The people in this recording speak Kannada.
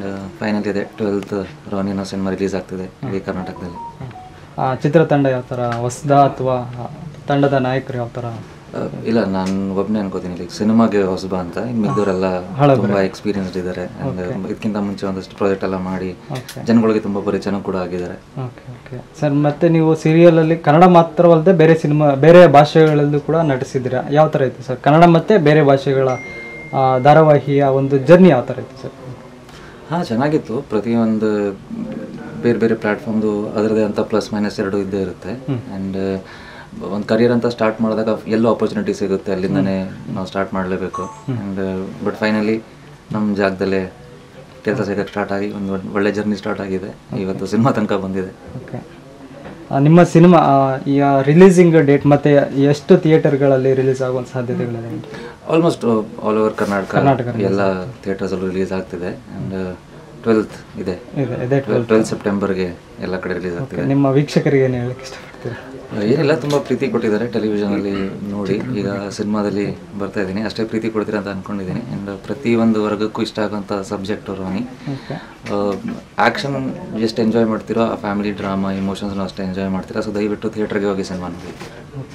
ಆ್ಯಂಡ್ ಫೈನಲ್ ಇದೆ ಟ್ವೆಲ್ತ್ ರೋನಿನೋ ಸಿನಿಮಾ ರಿಲೀಸ್ ಆಗ್ತಿದೆ ಇಡೀ ಕರ್ನಾಟಕದಲ್ಲಿ ಆ, ಚಿತ್ರತಂಡ ಯಾವ ಥರ ಹೊಸದ ಅಥವಾ ತಂಡದ ನಾಯಕರು ಯಾವ ಥರ ಆ, ಇಲ್ಲ ನಾನು ಒಬ್ಬನೇ ಅನ್ಕೋತೀನಿ ಇಲ್ಲಿ ಸಿನಿಮಾಗೆ ಹೊಸಬ ಅಂತ ಇನ್ನು ಮಿಕ್ದವರೆಲ್ಲ ತುಂಬ ಎಕ್ಸ್ಪೀರಿಯನ್ಸ್ಡ್ ಇದ್ದಾರೆ ಆ್ಯಂಡ್ ಇದಕ್ಕಿಂತ ಮುಂಚೆ ಒಂದಷ್ಟು ಪ್ರಾಜೆಕ್ಟ್ ಎಲ್ಲ ಮಾಡಿ ಓಕೆ ಜನಗಳಿಗೆ ತುಂಬ ಪರಿಚಯನೂ ಕೂಡ ಆಗಿದ್ದಾರೆ ಓಕೆ ಓಕೆ ಸರ್ ಮತ್ತೆ ನೀವು ಸೀರಿಯಲಲ್ಲಿ ಕನ್ನಡ ಮಾತ್ರವಲ್ಲದೆ ಬೇರೆ ಸಿನಿಮಾ ಬೇರೆ ಭಾಷೆಗಳಲ್ಲೂ ಕೂಡ ನಟಿಸಿದ್ದೀರಾ ಯಾವ ಥರ ಇತ್ತು ಸರ್ ಕನ್ನಡ ಮತ್ತು ಬೇರೆ ಭಾಷೆಗಳ ಆ, ಧಾರಾವಾಹಿಯ ಒಂದು ಜರ್ನಿ ಯಾವ ಥರ ಇತ್ತು ಸರ್ ಹಾಂ ಚೆನ್ನಾಗಿತ್ತು ಪ್ರತಿಯೊಂದು ಬೇರೆ ಬೇರೆ ಪ್ಲ್ಯಾಟ್ಫಾರ್ಮ್ದು ಅದರದೇ ಅಂತ ಪ್ಲಸ್ ಮೈನಸ್ ಎರಡು ಇದ್ದೇ ಇರುತ್ತೆ ಆ್ಯಂಡ್ ಒಂದು ಕರಿಯರ್ ಅಂತ ಸ್ಟಾರ್ಟ್ ಮಾಡಿದಾಗ ಎಲ್ಲೋ ಆಪರ್ಚುನಿಟಿ ಸಿಗುತ್ತೆ ಅಲ್ಲಿಂದನೇ ನಾವು ಸ್ಟಾರ್ಟ್ ಮಾಡಲೇಬೇಕು ಆ್ಯಂಡ್ ಬಟ್ ಫೈನಲಿ ನಮ್ಮ ಜಾಗದಲ್ಲೇ ಕೆಲಸ ಸಿಗೋಕ್ಕೆ ಸ್ಟಾರ್ಟ್ ಆಗಿ ಒಂದು ಒಳ್ಳೆ ಜರ್ನಿ ಸ್ಟಾರ್ಟ್ ಆಗಿದೆ ಇವತ್ತು ಸಿನಿಮಾ ತನಕ ಬಂದಿದೆ ಓಕೆ ಆ, ನಿಮ್ಮ ಸಿನಿಮಾ ಆ, ಈಗ ರಿಲೀಸಿಂಗ್ ಡೇಟ್ ಮತ್ತೆ ಎಷ್ಟು ಥಿಯೇಟರ್ಗಳಲ್ಲಿ ರಿಲೀಸ್ ಆಗುವಂಥ ಸಾಧ್ಯತೆಗಳಿದೆ ಆಲ್ಮೋಸ್ಟ್ ಆಲ್ ಓವರ್ ಕರ್ನಾಟಕ ಎಲ್ಲ ಥಿಯೇಟರ್ಸಲ್ಲೂ ರಿಲೀಸ್ ಆಗ್ತಿದೆ ಆ್ಯಂಡ್ ಟ್ವೆಲ್ತ್ ಇದೆ ಇದೆ ಇದೆ ಟ್ವೆಲ್ತ್ ಸೆಪ್ಟೆಂಬರ್ಗೆ ಎಲ್ಲ ಕಡೆ ರಿಲೀಸ್ ಆಗ್ತಿದೆ ನಿಮ್ಮ ವೀಕ್ಷಕರಿಗೆ ಏನು ಹೇಳಕ್ಕೆ ಇಷ್ಟಪಡ್ತೀರಾ ಏನಿಲ್ಲ ತುಂಬ ಪ್ರೀತಿ ಕೊಟ್ಟಿದ್ದಾರೆ ಟೆಲಿವಿಷನಲ್ಲಿ ನೋಡಿ ಈಗ ಸಿನಿಮಾದಲ್ಲಿ ಬರ್ತಾ ಇದ್ದೀನಿ ಅಷ್ಟೇ ಪ್ರೀತಿ ಕೊಡ್ತೀರಾ ಅಂತ ಅಂದ್ಕೊಂಡಿದ್ದೀನಿ ಆ್ಯಂಡ್ ಪ್ರತಿ ಒಂದು ವರ್ಗಕ್ಕೂ ಇಷ್ಟ ಆಗುವಂಥ ಸಬ್ಜೆಕ್ಟ್ ರೋನಿ ಓಕೆ ಆ್ಯಕ್ಷನ್ ಎಷ್ಟು ಎಂಜಾಯ್ ಮಾಡ್ತೀರೋ ಆ ಫ್ಯಾಮಿಲಿ ಡ್ರಾಮಾ ಇಮೋಷನ್ಸ್ನು ಅಷ್ಟೇ ಎಂಜಾಯ್ ಮಾಡ್ತೀರಾ ಸೊ ದಯವಿಟ್ಟು ಥಿಯೇಟ್ರಿಗೆ ಹೋಗಿ ಸಿನಿಮಾ ನೋಡಿ